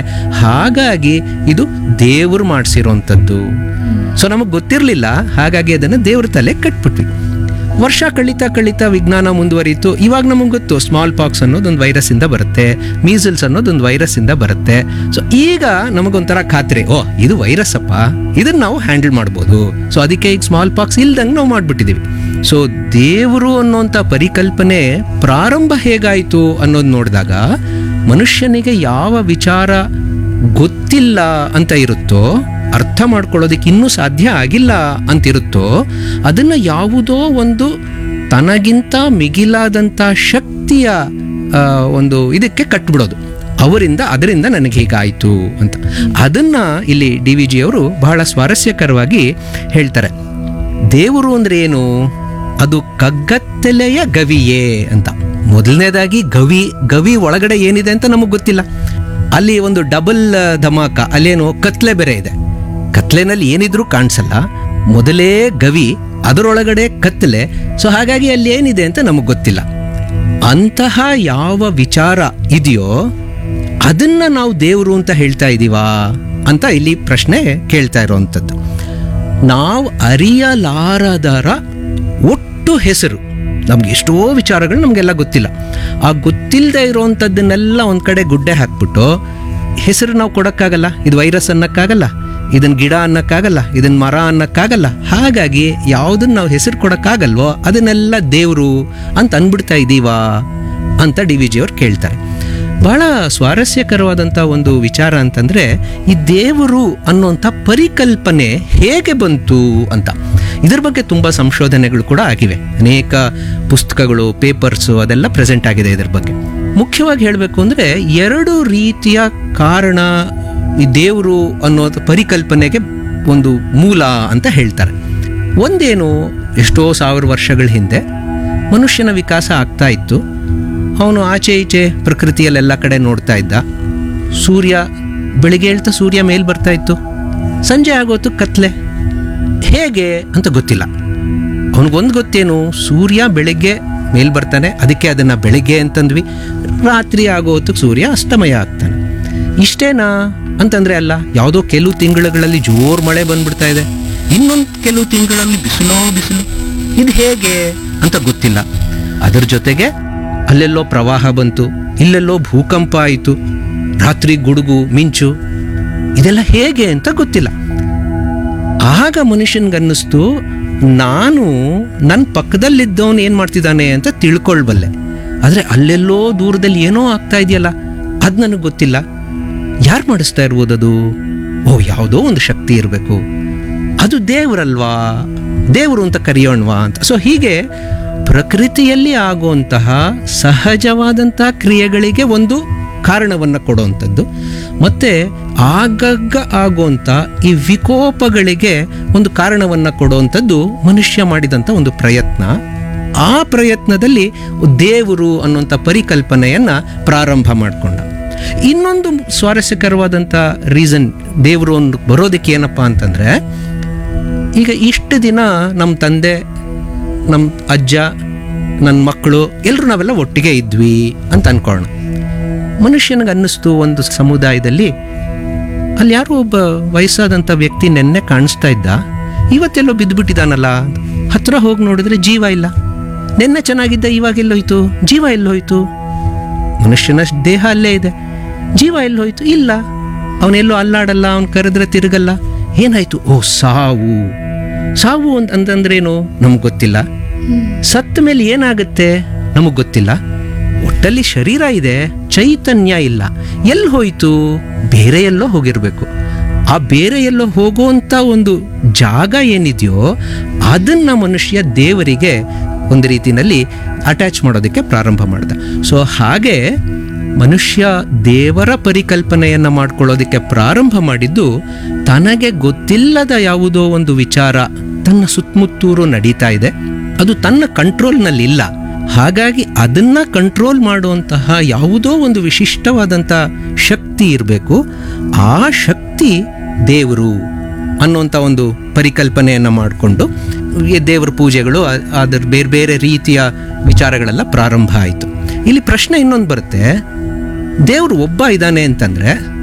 ಹಾಗಾಗಿ ಇದು ದೇವರು ಮಾಡಿಸಿರೋಂಥದ್ದು ಸೊ ನಮಗೆ ಗೊತ್ತಿರಲಿಲ್ಲ ಹಾಗಾಗಿ ಅದನ್ನು ದೇವ್ರ ತಲೆ ಕಟ್ಬಿಟ್ವಿ ವರ್ಷ ಕಳೀತಾ ಕಳೀತಾ ವಿಜ್ಞಾನ ಮುಂದುವರಿಯಿತು ಇವಾಗ ನಮಗೆ ಗೊತ್ತು ಸ್ಮಾಲ್ ಪಾಕ್ಸ್ ಅನ್ನೋದೊಂದು ವೈರಸ್ಸಿಂದ ಬರುತ್ತೆ ಮೀಸಲ್ಸ್ ಅನ್ನೋದೊಂದು ವೈರಸ್ಸಿಂದ ಬರುತ್ತೆ ಸೊ ಈಗ ನಮಗೊಂಥರ ಖಾತ್ರಿ ಓ ಇದು ವೈರಸ್ ಅಪ್ಪ ಇದನ್ನ ನಾವು ಹ್ಯಾಂಡಲ್ ಮಾಡ್ಬೋದು ಸೊ ಅದಕ್ಕೆ ಈಗ ಸ್ಮಾಲ್ ಪಾಕ್ಸ್ ಇಲ್ದಂಗೆ ನಾವು ಮಾಡಿಬಿಟ್ಟಿದ್ದೀವಿ ಸೊ ದೇವರು ಅನ್ನೋಂಥ ಪರಿಕಲ್ಪನೆ ಪ್ರಾರಂಭ ಹೇಗಾಯಿತು ಅನ್ನೋದು ನೋಡಿದಾಗ ಮನುಷ್ಯನಿಗೆ ಯಾವ ವಿಚಾರ ಗೊತ್ತಿಲ್ಲ ಅಂತ ಇರುತ್ತೋ ಅರ್ಥ ಮಾಡ್ಕೊಳ್ಳೋದಕ್ಕೆ ಇನ್ನೂ ಸಾಧ್ಯ ಆಗಿಲ್ಲ ಅಂತಿರುತ್ತೋ ಅದನ್ನು ಯಾವುದೋ ಒಂದು ತನಗಿಂತ ಮಿಗಿಲಾದಂಥ ಶಕ್ತಿಯ ಆ, ಒಂದು ಇದಕ್ಕೆ ಕಟ್ಬಿಡೋದು ಅವರಿಂದ ಅದರಿಂದ ನನಗೆ ಹೀಗಾಯಿತು ಅಂತ ಅದನ್ನ ಇಲ್ಲಿ ಡಿ ವಿ ಜಿ ಅವರು ಬಹಳ ಸ್ವಾರಸ್ಯಕರವಾಗಿ ಹೇಳ್ತಾರೆ ದೇವರು ಅಂದ್ರೆ ಏನು ಅದು ಕಗ್ಗತ್ತಲೆಯ ಗವಿಯೇ ಅಂತ ಮೊದಲನೇದಾಗಿ ಗವಿ ಗವಿ ಒಳಗಡೆ ಏನಿದೆ ಅಂತ ನಮಗೆ ಗೊತ್ತಿಲ್ಲ ಅಲ್ಲಿ ಒಂದು ಡಬಲ್ ಧಮಾಕ ಅಲ್ಲೇನು ಕತ್ಲೆ ಬೇರೆ ಇದೆ ಕತ್ಲೆನಲ್ಲಿ ಏನಿದ್ರೂ ಕಾಣಿಸಲ್ಲ ಮೊದಲೇ ಗವಿ ಅದರೊಳಗಡೆ ಕತ್ತಲೆ ಸೊ ಹಾಗಾಗಿ ಅಲ್ಲಿ ಏನಿದೆ ಅಂತ ನಮಗೆ ಗೊತ್ತಿಲ್ಲ ಅಂತಹ ಯಾವ ವಿಚಾರ ಇದೆಯೋ ಅದನ್ನ ನಾವು ದೇವರು ಅಂತ ಹೇಳ್ತಾ ಇದ್ದೀವಾ ಅಂತ ಇಲ್ಲಿ ಪ್ರಶ್ನೆ ಕೇಳ್ತಾ ಇರೋವಂಥದ್ದು ನಾವು ಅರಿಯಲಾರದರ ಒಟ್ಟು ಹೆಸರು ನಮ್ಗೆ ಎಷ್ಟೋ ವಿಚಾರಗಳು ನಮಗೆಲ್ಲ ಗೊತ್ತಿಲ್ಲ ಆ ಗೊತ್ತಿಲ್ಲದೆ ಇರೋವಂಥದ್ದನ್ನೆಲ್ಲ ಒಂದು ಕಡೆ ಗುಡ್ಡೆ ಹಾಕ್ಬಿಟ್ಟು ಹೆಸರು ನಾವು ಕೊಡೋಕ್ಕಾಗಲ್ಲ ಇದು ವೈರಸ್ ಅನ್ನಕ್ಕಾಗಲ್ಲ ಇದನ್ನ ಗಿಡ ಅನ್ನಕ್ಕಾಗಲ್ಲ ಇದನ್ನ ಮರ ಅನ್ನಕ್ಕಾಗಲ್ಲ ಹಾಗಾಗಿ ಯಾವುದನ್ನ ನಾವು ಹೆಸರು ಕೊಡೋಕ್ಕಾಗಲ್ವೋ ಅದನ್ನೆಲ್ಲ ದೇವರು ಅಂತ ಅನ್ಬಿಡ್ತಾ ಇದ್ದೀವಾ ಅಂತ ಡಿ ವಿ ಜಿ ಅವ್ರು ಕೇಳ್ತಾರೆ ಬಹಳ ಸ್ವಾರಸ್ಯಕರವಾದಂಥ ಒಂದು ವಿಚಾರ ಅಂತಂದ್ರೆ ಈ ದೇವರು ಅನ್ನುವಂಥ ಪರಿಕಲ್ಪನೆ ಹೇಗೆ ಬಂತು ಅಂತ ಇದ್ರ ಬಗ್ಗೆ ತುಂಬ ಸಂಶೋಧನೆಗಳು ಕೂಡ ಆಗಿವೆ ಅನೇಕ ಪುಸ್ತಕಗಳು ಪೇಪರ್ಸು ಅದೆಲ್ಲ ಪ್ರೆಸೆಂಟ್ ಆಗಿದೆ ಇದ್ರ ಬಗ್ಗೆ ಮುಖ್ಯವಾಗಿ ಹೇಳಬೇಕು ಅಂದರೆ ಎರಡು ರೀತಿಯ ಕಾರಣ ಈ ದೇವರು ಅನ್ನೋ ಪರಿಕಲ್ಪನೆಗೆ ಒಂದು ಮೂಲ ಅಂತ ಹೇಳ್ತಾರೆ ಒಂದೇನು ಎಷ್ಟೋ ಸಾವಿರ ವರ್ಷಗಳ ಹಿಂದೆ ಮನುಷ್ಯನ ವಿಕಾಸ ಆಗ್ತಾ ಇತ್ತು ಅವನು ಆಚೆ ಈಚೆ ಪ್ರಕೃತಿಯಲ್ಲೆಲ್ಲ ಕಡೆ ನೋಡ್ತಾ ಇದ್ದ ಸೂರ್ಯ ಬೆಳಿಗ್ಗೆ ಹೇಳ್ತಾ ಸೂರ್ಯ ಮೇಲ್ ಬರ್ತಾ ಇತ್ತು ಸಂಜೆ ಆಗೋತು ಕತ್ಲೆ ಹೇಗೆ ಅಂತ ಗೊತ್ತಿಲ್ಲ ಅವನಿಗೊಂದು ಗೊತ್ತೇನು ಸೂರ್ಯ ಬೆಳಿಗ್ಗೆ ಮೇಲ್ ಬರ್ತಾನೆ ಅದಕ್ಕೆ ಅದನ್ನು ಬೆಳಿಗ್ಗೆ ಅಂತಂದ್ವಿ ರಾತ್ರಿ ಆಗೋ ಹೊತ್ತಿಗೆ ಸೂರ್ಯ ಅಸ್ತಮಯ ಆಗ್ತಾನೆ ಇಷ್ಟೇನಾ ಅಂತಂದ್ರೆ ಅಲ್ಲ ಯಾವುದೋ ಕೆಲವು ತಿಂಗಳುಗಳಲ್ಲಿ ಜೋರು ಮಳೆ ಬಂದ್ಬಿಡ್ತಾ ಇದೆ ಇನ್ನೊಂದು ಕೆಲವು ತಿಂಗಳಲ್ಲಿ ಬಿಸಿಲೋ ಬಿಸಿಲು ಇದು ಹೇಗೆ ಅಂತ ಗೊತ್ತಿಲ್ಲ ಅದರ ಜೊತೆಗೆ ಅಲ್ಲೆಲ್ಲೋ ಪ್ರವಾಹ ಬಂತು ಇಲ್ಲೆಲ್ಲೋ ಭೂಕಂಪ ಆಯಿತು ರಾತ್ರಿ ಗುಡುಗು ಮಿಂಚು ಇದೆಲ್ಲ ಹೇಗೆ ಅಂತ ಗೊತ್ತಿಲ್ಲ ಆಗ ಮನುಷ್ಯನ್ಗನ್ನಿಸ್ತು ನಾನು ನನ್ನ ಪಕ್ಕದಲ್ಲಿದ್ದವನು ಏನು ಮಾಡ್ತಿದ್ದಾನೆ ಅಂತ ತಿಳ್ಕೊಳ್ಬಲ್ಲೆ ಆದರೆ ಅಲ್ಲೆಲ್ಲೋ ದೂರದಲ್ಲಿ ಏನೋ ಆಗ್ತಾ ಇದೆಯಲ್ಲ ಅದು ನನಗೆ ಗೊತ್ತಿಲ್ಲ ಯಾರು ಮಾಡಿಸ್ತಾ ಇರ್ಬೋದದು ಓ ಯಾವುದೋ ಒಂದು ಶಕ್ತಿ ಇರಬೇಕು ಅದು ದೇವರಲ್ವಾ ದೇವರು ಅಂತ ಕರೆಯೋಣವಾ ಅಂತ ಸೊ ಹೀಗೆ ಪ್ರಕೃತಿಯಲ್ಲಿ ಆಗುವಂತಹ ಸಹಜವಾದಂತಹ ಕ್ರಿಯೆಗಳಿಗೆ ಒಂದು ಕಾರಣವನ್ನು ಕೊಡುವಂಥದ್ದು ಮತ್ತೆ ಆಗಾಗ ಆಗುವಂಥ ಈ ವಿಕೋಪಗಳಿಗೆ ಒಂದು ಕಾರಣವನ್ನು ಕೊಡುವಂಥದ್ದು ಮನುಷ್ಯ ಮಾಡಿದಂಥ ಒಂದು ಪ್ರಯತ್ನ ಆ ಪ್ರಯತ್ನದಲ್ಲಿ ದೇವರು ಅನ್ನುವಂಥ ಪರಿಕಲ್ಪನೆಯನ್ನ ಪ್ರಾರಂಭ ಮಾಡಿಕೊಂಡ ಇನ್ನೊಂದು ಸ್ವಾರಸ್ಯಕರವಾದಂಥ ರೀಸನ್ ದೇವರು ಒಂದು ಬರೋದಕ್ಕೆ ಏನಪ್ಪ ಅಂತಂದ್ರೆ ಈಗ ಇಷ್ಟು ದಿನ ನಮ್ಮ ತಂದೆ ನಮ್ಮ ಅಜ್ಜ ನನ್ನ ಮಕ್ಕಳು ಎಲ್ಲರೂ ನಾವೆಲ್ಲ ಒಟ್ಟಿಗೆ ಇದ್ವಿ ಅಂತ ಅನ್ಕೊಳ್ಳೋಣ ಮನುಷ್ಯನಿಗೆ ಅನ್ನಿಸ್ತು ಒಂದು ಸಮುದಾಯದಲ್ಲಿ ಅಲ್ಲಿ ಯಾರೋ ಒಬ್ಬ ವಯಸ್ಸಾದಂಥ ವ್ಯಕ್ತಿ ನೆನ್ನೆ ಕಾಣಿಸ್ತಾ ಇದ್ದ ಇವತ್ತೆಲ್ಲೋ ಬಿದ್ದುಬಿಟ್ಟಿದ್ದಾನಲ್ಲ ಹತ್ರ ಹೋಗಿ ನೋಡಿದ್ರೆ ಜೀವ ಇಲ್ಲ ನೆನ್ನೆ ಚೆನ್ನಾಗಿದ್ದ ಇವಾಗ ಎಲ್ಲೋಯ್ತು ಜೀವ ಎಲ್ಲೋಯ್ತು ಮನುಷ್ಯನ ದೇಹ ಅಲ್ಲೇ ಇದೆ ಜೀವ ಎಲ್ಲೋಯ್ತು ಇಲ್ಲ ಅವನೆಲ್ಲೋ ಅಲ್ಲಾಡಲ್ಲ ಅವನು ಕರೆದ್ರೆ ತಿರುಗಲ್ಲ ಏನಾಯ್ತು ಓ ಸಾವು ಸಾವು ಅಂತ ಅಂತಂದ್ರೇನು ನಮ್ಗೆ ಗೊತ್ತಿಲ್ಲ ಸತ್ತ ಮೇಲೆ ಏನಾಗುತ್ತೆ ನಮಗೆ ಗೊತ್ತಿಲ್ಲ ಒಟ್ಟಲ್ಲಿ ಶರೀರ ಇದೆ ಚೈತನ್ಯ ಇಲ್ಲ ಎಲ್ಲಿ ಹೋಯ್ತು ಬೇರೆ ಎಲ್ಲೋ ಹೋಗಿರ್ಬೇಕು ಆ ಬೇರೆ ಎಲ್ಲೋ ಹೋಗುವಂತ ಒಂದು ಜಾಗ ಏನಿದೆಯೋ ಅದನ್ನ ಮನುಷ್ಯ ದೇವರಿಗೆ ಒಂದು ರೀತಿನಲ್ಲಿ ಅಟ್ಯಾಚ್ ಮಾಡೋದಕ್ಕೆ ಪ್ರಾರಂಭ ಮಾಡ್ದ ಸೊ ಹಾಗೆ ಮನುಷ್ಯ ದೇವರ ಪರಿಕಲ್ಪನೆಯನ್ನ ಮಾಡ್ಕೊಳ್ಳೋದಕ್ಕೆ ಪ್ರಾರಂಭ ಮಾಡಿದ್ದು ತನಗೆ ಗೊತ್ತಿಲ್ಲದ ಯಾವುದೋ ಒಂದು ವಿಚಾರ ತನ್ನ ಸುತ್ತಮುತ್ತೂರು ನಡೀತಾ ಇದೆ ಅದು ತನ್ನ ಕಂಟ್ರೋಲ್ನಲ್ಲಿಲ್ಲ ಹಾಗಾಗಿ ಅದನ್ನ ಕಂಟ್ರೋಲ್ ಮಾಡುವಂತಹ ಯಾವುದೋ ಒಂದು ವಿಶಿಷ್ಟವಾದಂಥ ಶಕ್ತಿ ಇರಬೇಕು ಆ ಶಕ್ತಿ ದೇವರು ಅನ್ನುವಂಥ ಒಂದು ಪರಿಕಲ್ಪನೆಯನ್ನ ಮಾಡಿಕೊಂಡು ದೇವರ ಪೂಜೆಗಳು ಅ- ಅದರ ಬೇರೆ ಬೇರೆ ರೀತಿಯ ವಿಚಾರಗಳೆಲ್ಲ ಪ್ರಾರಂಭ ಆಯಿತು ಇಲ್ಲಿ ಪ್ರಶ್ನೆ ಇನ್ನೊಂದು ಬರುತ್ತೆ ದೇವರು ಒಬ್ಬ ಇದ್ದಾನೆ ಅಂತಂದ್ರೆ